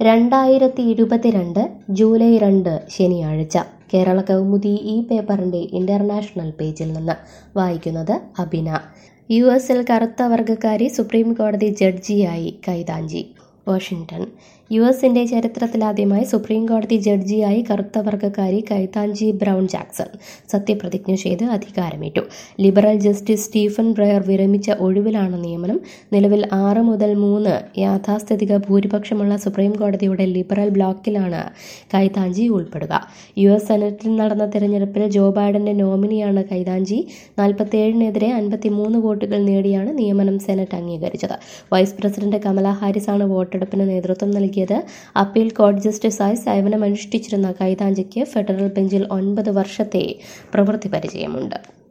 രണ്ടായിരത്തി ഇരുപത്തിരണ്ട് ജൂലൈ രണ്ട് ശനിയാഴ്ച കേരള കൗമുദി ഈ പേപ്പറിൻ്റെ ഇൻ്റർനാഷണൽ പേജിൽ നിന്ന് വായിക്കുന്നത് അബിന യു എസിൽ കറുത്ത വർഗ്ഗക്കാരി സുപ്രീം കോടതി ജഡ്ജിയായി കൈതാഞ്ചി വാഷിംഗ്ടൺ യു എസിൻ്റെ ചരിത്രത്തിലാദ്യമായി സുപ്രീം കോടതി ജഡ്ജിയായി കറുത്ത വർഗ്ഗക്കാരി കൈതാഞ്ചി ബ്രൗൺ ജാക്സൺ സത്യപ്രതിജ്ഞ ചെയ്ത് അധികാരമേറ്റു ലിബറൽ ജസ്റ്റിസ് സ്റ്റീഫൻ ബ്രയർ വിരമിച്ച ഒഴിവിലാണ് നിയമനം നിലവിൽ ആറ് മുതൽ മൂന്ന് യാഥാസ്ഥിതിക ഭൂരിപക്ഷമുള്ള സുപ്രീം കോടതിയുടെ ലിബറൽ ബ്ലോക്കിലാണ് കൈതാഞ്ചി ഉൾപ്പെടുക യു എസ് സെനറ്റിൽ നടന്ന തെരഞ്ഞെടുപ്പിൽ ജോ ബൈഡന്റെ നോമിനിയാണ് കൈതാഞ്ചി നാൽപ്പത്തിയേഴിനെതിരെ അൻപത്തിമൂന്ന് വോട്ടുകൾ നേടിയാണ് നിയമനം സെനറ്റ് അംഗീകരിച്ചത് വൈസ് പ്രസിഡന്റ് കമല ഹാരിസാണ് വോട്ടെടുപ്പിന് നേതൃത്വം നൽകിയത് അപ്പീൽ കോടതി ജസ്റ്റിസായി സേവനമനുഷ്ഠിച്ചിരുന്ന കൈതാഞ്ചിക്ക് ഫെഡറൽ ബെഞ്ചിൽ ഒൻപത് വർഷത്തെ പ്രവൃത്തി പരിചയമുണ്ട്